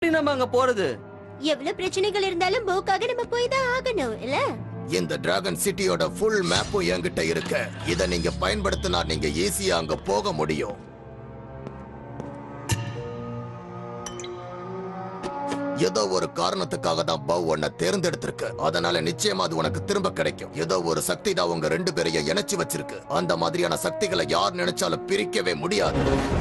எப்படி நம்ம அங்க போறது எவ்வளவு பிரச்சனைகள் இருந்தாலும் போக்காக நம்ம போய் தான் ஆகணும் இல்ல இந்த டிராகன் சிட்டியோட ஃபுல் மேப்பும் என்கிட்ட இருக்கு இத நீங்க பயன்படுத்தினா நீங்க ஈஸியா அங்க போக முடியும் ஏதோ ஒரு காரணத்துக்காக தான் பவ் உன்னை தேர்ந்தெடுத்திருக்கு அதனால நிச்சயமா அது உனக்கு திரும்ப கிடைக்கும் ஏதோ ஒரு சக்தி தான் உங்க ரெண்டு பேரையும் இணைச்சு வச்சிருக்கு அந்த மாதிரியான சக்திகளை யார் நினைச்சாலும் பிரிக்கவே முடியாது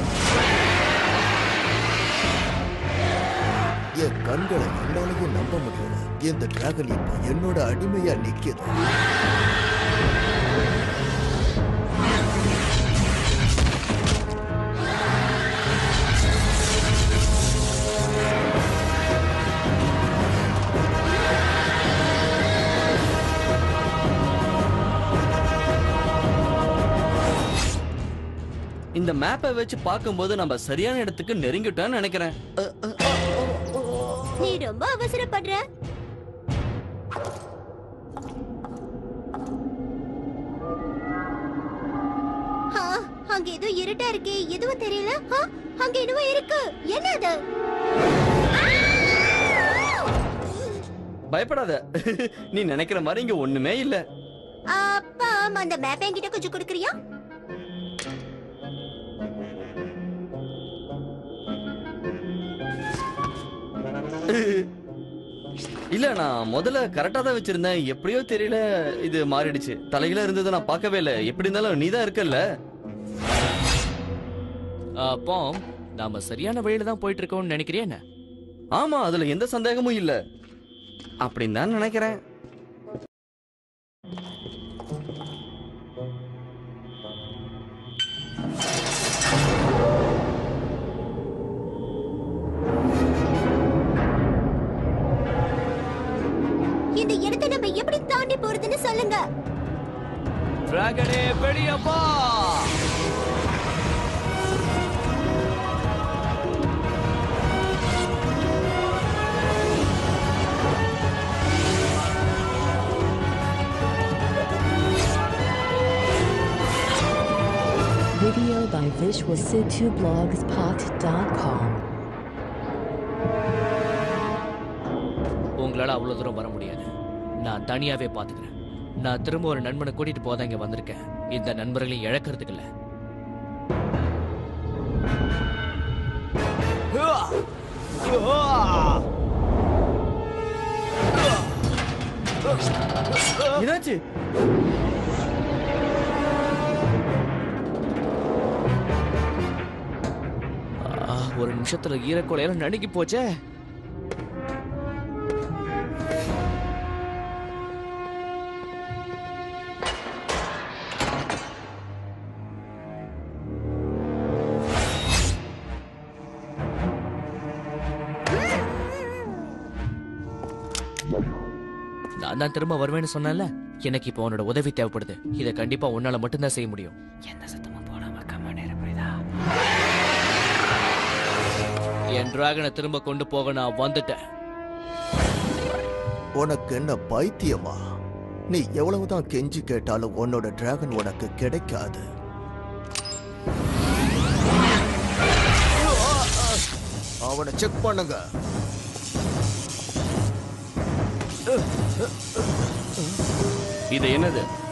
என் கண்களை என்னாலையும் நம்ப முடியல இந்த டிராகன் இப்ப என்னோட அடிமையா நிக்குது இந்த மேப்பை வச்சு பார்க்கும்போது நம்ம சரியான இடத்துக்கு நெருங்கிட்டோம்னு நினைக்கிறேன் அ, அ, நீ ரொம்ப அவசரப்படுற ஆ, அங்க ஏதோ இருட்டா இருக்கே எதுவும் தெரியல ஆ, அங்க என்னவோ இருக்கு என்ன அது பயப்படாத நீ நினைக்கிற மாதிரி இங்க ஒண்ணுமே இல்ல அப்பா அந்த மேப் என்கிட்ட கொஞ்சம் கொடுக்குறியா இல்ல நான் முதல்ல கரெக்டா தான் வச்சிருந்தேன் எப்படியோ தெரியல இது மாறிடுச்சு தலையில இருந்தது நான் பார்க்கவே இல்ல எப்படி இருந்தாலும் நீ தான் இருக்கல்ல அப்போ நாம சரியான வழியில தான் போயிட்டு இருக்கோம்னு நினைக்கிறியா என்ன ஆமா அதுல எந்த சந்தேகமும் இல்ல அப்படின்னு தான் நினைக்கிறேன் இந்த இடத்தை நம்ம எப்படி தாண்டி போறதுன்னு சொல்லுங்க டிராகனே வெளியே வா Video by visualsitu-blogspot.com. உங்களால அவ்வளவு தூரம் வர முடியாது நான் தனியாவே பாத்துக்கிறேன் நான் திரும்ப ஒரு நண்பனை கூட்டிட்டு போதான் இங்க வந்திருக்கேன் இந்த நண்பர்களையும் இழக்கிறதுக்கு இல்ல என்னாச்சு ஆ, ஒரு நிமிஷத்துல ஈரக்கொலையில நடுங்கி போச்சே நான் தான் திரும்ப வருவேன்னு சொன்னேன்ல எனக்கு இப்போ உன்னோட உதவி தேவைப்படுது இதை கண்டிப்பா உன்னால மட்டும்தான் செய்ய முடியும் எந்த சத்தமும் போடாம கம்ம புரியுதா என் டிராகனை திரும்ப கொண்டு போக நான் வந்துட்டேன் உனக்கு என்ன பைத்தியமா நீ எவ்வளவுதான் கெஞ்சி கேட்டாலும் உன்னோட டிராகன் உனக்கு கிடைக்காது அவனை செக் பண்ணுங்க இது என்னது